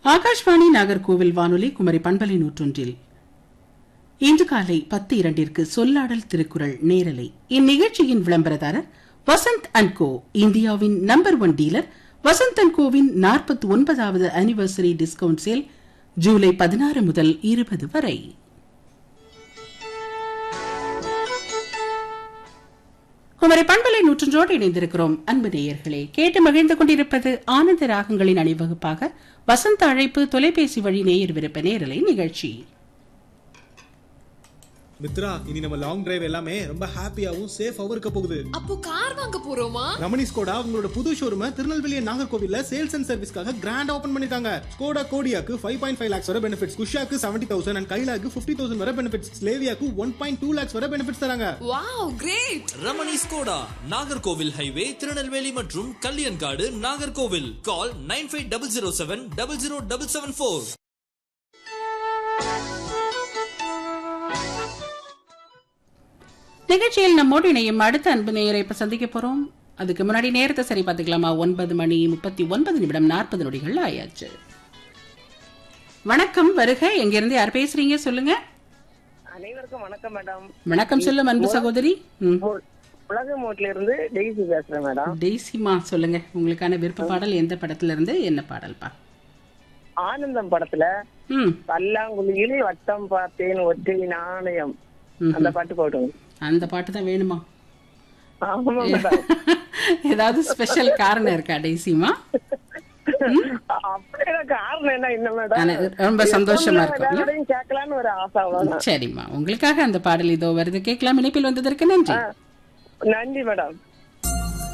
ஆகாஷ்வாணி நாகர்கோவில் வானொலி குமரி பண்பலை நூற்றொன்றில் இன்று காலை பத்து இரண்டிற்கு சொல்லாடல் திருக்குறள் நேரலை இந்நிகழ்ச்சியின் விளம்பரதாரர் வசந்த் அண்ட் கோ இந்தியாவின் number one dealer Vasanth and கோவின் நாற்பத்தி ஒன்பதாவது அனிவர்சரி டிஸ்கவுண்ட் சேல் ஜூலை பதினாறு முதல் இருபது வரை குமரி பண்பலை நூற்றொன்றோடு இணைந்திருக்கிறோம் அன்பு நேயர்களே கேட்டு மகிழ்ந்து கொண்டிருப்பது ஆனந்த ராகங்களின் அணிவகுப்பாக வசந்த அழைப்பு தொலைபேசி வழி நேயர் விருப்ப நேரலை நிகழ்ச்சி மித்ரா இனி நம்ம லாங் டிரைவ் எல்லாமே ரொம்ப ஹாப்பியாவும் சேஃபாவும் இருக்க போகுது அப்போ கார் வாங்க போறோமா ரமணி ஸ்கோடா உங்களோட புது ஷோரூம திருநெல்வேலி and நாகர்கோவில்ல சேல்ஸ் அண்ட் சர்வீஸ்க்காக கிராண்ட் ஓபன் பண்ணிருக்காங்க ஸ்கோடா கோடியாக்கு ஃபைவ் பாயிண்ட் ஃபைவ் லேக்ஸ் வர பெனிஃபிட்ஸ் குஷாக்கு செவன்டி தௌசண்ட் அண்ட் கைலாக்கு ஃபிஃப்டி தௌசண்ட் வர பெனிஃபிட்ஸ் ஸ்லேவியாக்கு ஒன் பாயிண்ட் டூ லேக்ஸ் வர பெனிஃபிட்ஸ் தராங்க wow great Ramani Skoda Nagercoil highway Tirunelveli மற்றும் Kalyankadu Nagercoil call nine five double zero seven double zero double seven four நிகழ்ச்சியில் நம்மோடு இணையும் அடுத்த அன்பு நேயரை இப்ப சந்திக்க போறோம் அதுக்கு முன்னாடி நேரத்தை சரி பார்த்துக்கலாமா ஒன்பது மணி முப்பத்தி ஒன்பது நிமிடம் நாற்பது நொடிகள் ஆயாச்சு வணக்கம் வருக எங்கிருந்து யார் பேசுறீங்க சொல்லுங்க அனைவருக்கும் வணக்கம் மேடம் வணக்கம் சொல்லும் அன்பு சகோதரி ம். உ- உலக மோட்ல இருந்து டெய்ஸி பேசுறேன் மேடம் டெய்சிமா சொல்லுங்க உங்களுக்கான விருப்ப பாடல் எந்த படத்துல இருந்து என்ன பாடல்பா ஆனந்தம் படத்துல ம் பல்லாங்குழியில் வட்டம் பார்த்தேன் ஒற்றை நாணயம் ம்ஹும். அந்த பாட்டு போடுங்க அந்த பாட்டு தான் வேணுமா ஆமா மேடம் ஏதாவது ஸ்பெஷல் காரணம் இருக்கா டெய்சிமா அப்படியே காரணம் என்ன என்ன மேடம் ஆனா, ரொம்ப சந்தோஷமா இருக்கும், இல்ல? எல்லாரையும் கேட்கலான்னு ஒரு ஆசை அவ்வளவுதான் சரிம்மா உங்களுக்காக அந்த பாடல் இதோ வருது கேட்கலாம் இணைப்பில் வந்ததற்கு நன்றி நன்றி மேடம்